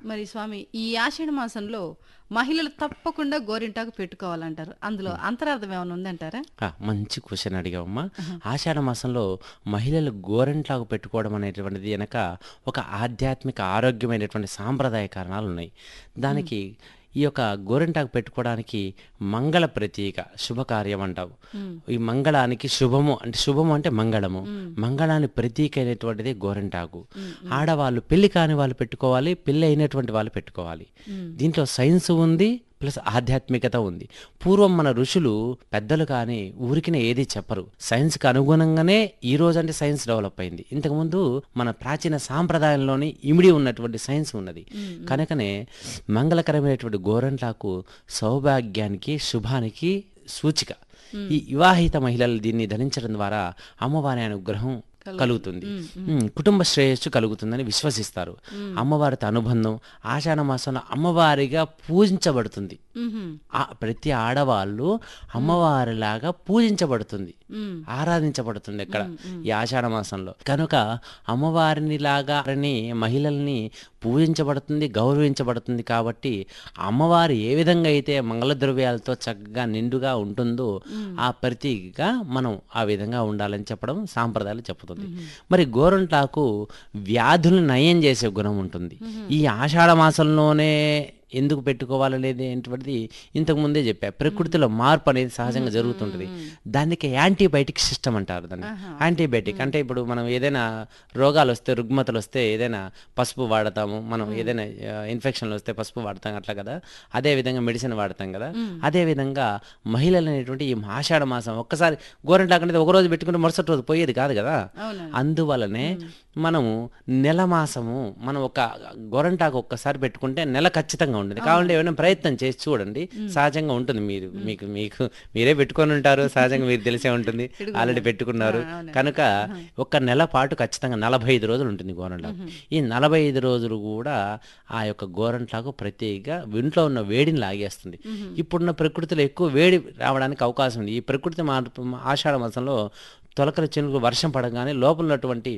మరి స్వామి ఈ ఆషాఢ మాసంలో మహిళలు తప్పకుండా గోరింటాకు పెట్టుకోవాలంటారు అందులో అంతరార్థం ఏమైనా ఉందంటారా ఆ, మంచి క్వశ్చన్ అడిగావమ్మా ఆషాఢ మాసంలో మహిళలు గోరెంట్లాకు పెట్టుకోవడం అనేటువంటిది వెనక ఒక ఆధ్యాత్మిక ఆరోగ్యమైనటువంటి సాంప్రదాయ కారణాలు ఉన్నాయి దానికి ఈ యొక్క గోరెంటాకు పెట్టుకోవడానికి మంగళ ప్రతీక శుభకార్యం అంటావు ఈ మంగళానికి శుభము అంటే శుభము అంటే మంగళము మంగళాన్ని ప్రతీక అయినటువంటిది గోరెంటాకు ఆడవాళ్ళు పెళ్లి కాని వాళ్ళు పెట్టుకోవాలి పెళ్లి అయినటువంటి వాళ్ళు పెట్టుకోవాలి దీంట్లో సైన్స్ ఉంది ప్లస్ ఆధ్యాత్మికత ఉంది పూర్వం మన ఋషులు పెద్దలు కానీ ఊరికినే ఏది చెప్పరు సైన్స్కి అనుగుణంగానే ఈ రోజు అంటే సైన్స్ డెవలప్ అయింది ఇంతకుముందు మన ప్రాచీన సాంప్రదాయంలోని ఇమిడి ఉన్నటువంటి సైన్స్ ఉన్నది కనుకనే మంగళకరమైనటువంటి గోరంట్లాకు సౌభాగ్యానికి శుభానికి సూచిక ఈ వివాహిత మహిళలు దీన్ని ధరించడం ద్వారా అమ్మవారి అనుగ్రహం కలుగుతుంది ఉమ్, కుటుంబ శ్రేయస్సు కలుగుతుందని విశ్వసిస్తారు అమ్మవారితో అనుబంధం ఆషాఢ మాసంలో అమ్మవారిగా పూజించబడుతుంది మ్మ్హ్మ్. ఆ ప్రతి ఆడవాళ్ళు అమ్మవారిలాగా పూజించబడుతుంది ఆరాధించబడుతుంది ఇక్కడ ఈ ఆషాఢ మాసంలో కనుక అమ్మవారిని లాగా వారిని మహిళల్ని పూజించబడుతుంది గౌరవించబడుతుంది కాబట్టి అమ్మవారు ఏ విధంగా అయితే మంగళ ద్రవ్యాలతో చక్కగా నిండుగా ఉంటుందో ఆ ప్రతీకగా మనం ఆ విధంగా ఉండాలని చెప్పడం సాంప్రదాయాలు చెప్తుంది మరి గోరంటాకు వ్యాధులను నయం చేసే గుణం ఉంటుంది ఈ ఆషాఢ మాసంలోనే ఎందుకు పెట్టుకోవాలనేది ఏంటిది ఇంతకు ముందే చెప్పా ప్రకృతిలో మార్పు అనేది సహజంగా జరుగుతుంటుంది దానికి యాంటీబయాటిక్ సిస్టమ్ అంటారు దాన్ని యాంటీబయాటిక్ అంటే ఇప్పుడు మనం ఏదైనా రోగాలు వస్తే రుగ్మతలు వస్తే ఏదైనా పసుపు వాడతాము మనం ఏదైనా ఇన్ఫెక్షన్లు వస్తే పసుపు వాడతాం అట్లా కదా అదే విధంగా మెడిసిన్ వాడతాం కదా అదే విధంగా మహిళలు అనేటువంటి ఈ ఆషాఢ మాసం ఒక్కసారి గోరంటాకు అనేది ఒక రోజు పెట్టుకుంటే మరుసటి రోజు పోయేది కాదు కదా అవునండి అందువలనే మనము నెల మాసము మనం ఒక గొరంటాకు ఒక్కసారి పెట్టుకుంటే నెల ఖచ్చితంగా ఉంటుంది కావాలంటే ఏమైనా ప్రయత్నం చేసి చూడండి సహజంగా ఉంటుంది మీరు మీకు మీకు మీరే పెట్టుకొని ఉంటారు సహజంగా మీకు తెలిసే ఉంటుంది ఆల్రెడీ పెట్టుకున్నారు కనుక ఒక నెల పాటు ఖచ్చితంగా నలభై ఐదు రోజులు ఉంటుంది గోరంటాకు ఈ నలభై ఐదు రోజులు కూడా ఆ యొక్క గోరంటాకు ప్రత్యేకంగా ఇంట్లో ఉన్న వేడిని లాగేస్తుంది ఇప్పుడున్న ప్రకృతిలో ఎక్కువ వేడి రావడానికి అవకాశం ఉంది ఈ ప్రకృతి మార్పు ఆషాఢ మాసంలో తొలకల చెనుకు వర్షం పడగానే లోపల ఉన్నటువంటి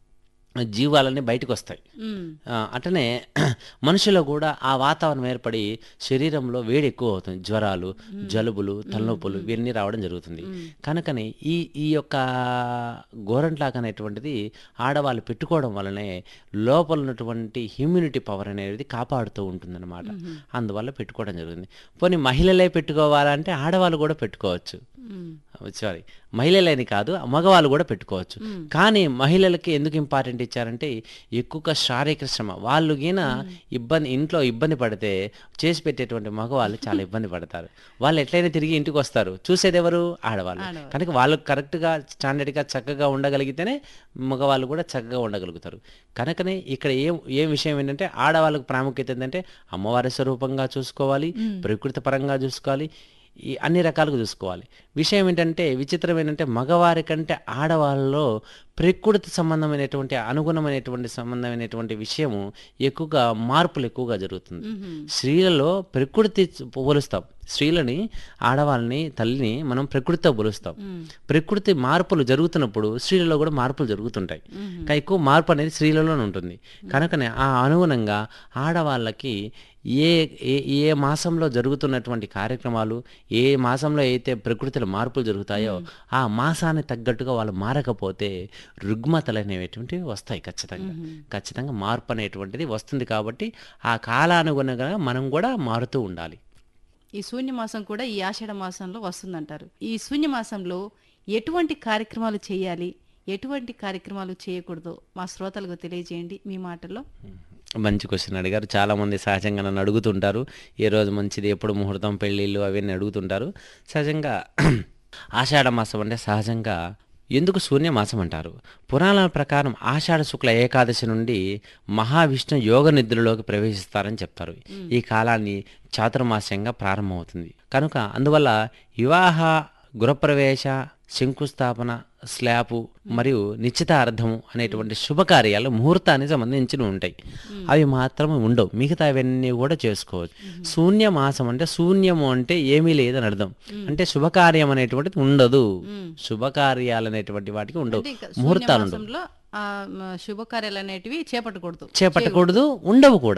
జీవాలన్నీ బయటకు వస్తాయి మ్మ్. ఆ, అట్లనే మనుషులో కూడా ఆ వాతావరణం ఏర్పడి శరీరంలో వేడి ఎక్కువ అవుతుంది జ్వరాలు జలుబులు తలనొప్పులు ఇవన్నీ రావడం జరుగుతుంది కనుకనే ఈ ఈ యొక్క గోరంట్లాక్ అనేటువంటిది ఆడవాళ్ళు పెట్టుకోవడం వల్లనే లోపల ఉన్నటువంటి హ్యూమినిటీ పవర్ అనేది కాపాడుతూ ఉంటుందన్నమాట అందువల్ల పెట్టుకోవడం జరుగుతుంది పోనీ మహిళలే పెట్టుకోవాలంటే ఆడవాళ్ళు కూడా పెట్టుకోవచ్చు మ్మ్. సారీ మహిళలని కాదు మగవాళ్ళు కూడా పెట్టుకోవచ్చు కానీ మహిళలకి ఎందుకు ఇంపార్టెంట్ ఇచ్చారంటే ఎక్కువగా శారీరక శ్రమ వాళ్ళు గిన ఇబ్బంది ఇంట్లో ఇబ్బంది పడితే చేసి పెట్టేటువంటి మగవాళ్ళు చాలా ఇబ్బంది పడతారు వాళ్ళు ఎట్లయినా తిరిగి ఇంటికి వస్తారు చూసేది ఎవరు ఆడవాళ్ళు కనుక వాళ్ళు కరెక్ట్గా స్టాండర్డ్గా చక్కగా ఉండగలిగితేనే మగవాళ్ళు కూడా చక్కగా ఉండగలుగుతారు కనుకనే ఇక్కడ ఏం ఏం విషయం ఏంటంటే ఆడవాళ్ళకు ప్రాముఖ్యత ఏంటంటే అమ్మవారి స్వరూపంగా చూసుకోవాలి ప్రకృతి పరంగా చూసుకోవాలి ఈ అన్ని రకాలుగా చూసుకోవాలి విషయం ఏంటంటే విచిత్రం ఏంటంటే మగవారి కంటే ఆడవాళ్ళలో ప్రకృతి సంబంధమైనటువంటి అనుగుణమైనటువంటి సంబంధమైనటువంటి విషయము ఎక్కువగా మార్పులు ఎక్కువగా జరుగుతుంది స్త్రీలలో ప్రకృతి పోలుస్తాం స్త్రీలని ఆడవాళ్ళని తల్లిని మనం ప్రకృతితో పోలుస్తాం ప్రకృతి మార్పులు జరుగుతున్నప్పుడు స్త్రీలలో కూడా మార్పులు జరుగుతుంటాయి కానీ ఎక్కువ మార్పు అనేది స్త్రీలలోనే ఉంటుంది కనుకనే ఆ అనుగుణంగా ఆడవాళ్ళకి ఏ ఏ ఏ మాసంలో జరుగుతున్నటువంటి కార్యక్రమాలు ఏ మాసంలో అయితే ప్రకృతిలో మార్పులు జరుగుతాయో ఆ మాసాన్ని తగ్గట్టుగా వాళ్ళు మారకపోతే రుగ్మతలు అనేటువంటివి వస్తాయి ఖచ్చితంగా ఖచ్చితంగా మార్పు అనేటువంటిది వస్తుంది కాబట్టి ఆ కాలానుగుణంగా మనం కూడా మారుతూ ఉండాలి ఈ శూన్యమాసం కూడా ఈ ఆషాఢ మాసంలో వస్తుందంటారు ఈ శూన్యమాసంలో ఎటువంటి కార్యక్రమాలు చేయాలి ఎటువంటి కార్యక్రమాలు చేయకూడదో మా శ్రోతలకు తెలియజేయండి మీ మాటల్లో మంచి క్వశ్చన్ అడిగారు చాలా మంది సహజంగా నన్ను అడుగుతుంటారు ఏ రోజు మంచిది ఎప్పుడు ముహూర్తం పెళ్ళిళ్ళు అవన్నీ అడుగుతుంటారు సహజంగా ఆషాఢ మాసం అంటే సహజంగా ఎందుకు శూన్యమాసం అంటారు పురాణాల ప్రకారం ఆషాఢ శుక్ల ఏకాదశి నుండి మహావిష్ణు యోగ నిద్రలోకి ప్రవేశిస్తారని చెప్తారు ఈ కాలాన్ని చాతుర్మాస్యంగా ప్రారంభమవుతుంది కనుక అందువల్ల వివాహ గృహప్రవేశ శంకుస్థాపన స్లాపు మరియు నిశ్చితార్థము అనేటువంటి శుభకార్యాలు ముహూర్తానికి సంబంధించి ఉంటాయి అవి మాత్రం ఉండవు మిగతా అవన్నీ కూడా చేసుకోవచ్చు శూన్య మాసం అంటే శూన్యము అంటే ఏమీ లేదని అర్థం అంటే శుభకార్యం అనేటువంటిది ఉండదు శుభకార్యాలు అనేటువంటి వాటికి ఉండవు అంటే ఇంకా ముహూర్తాలు ఉండవు శూన్యమాసంలో ఆ, మ, శుభకార్యాలు అనేటివి చేపట్టకూడదు చేపట్టకూడదు ఉండవు కూడా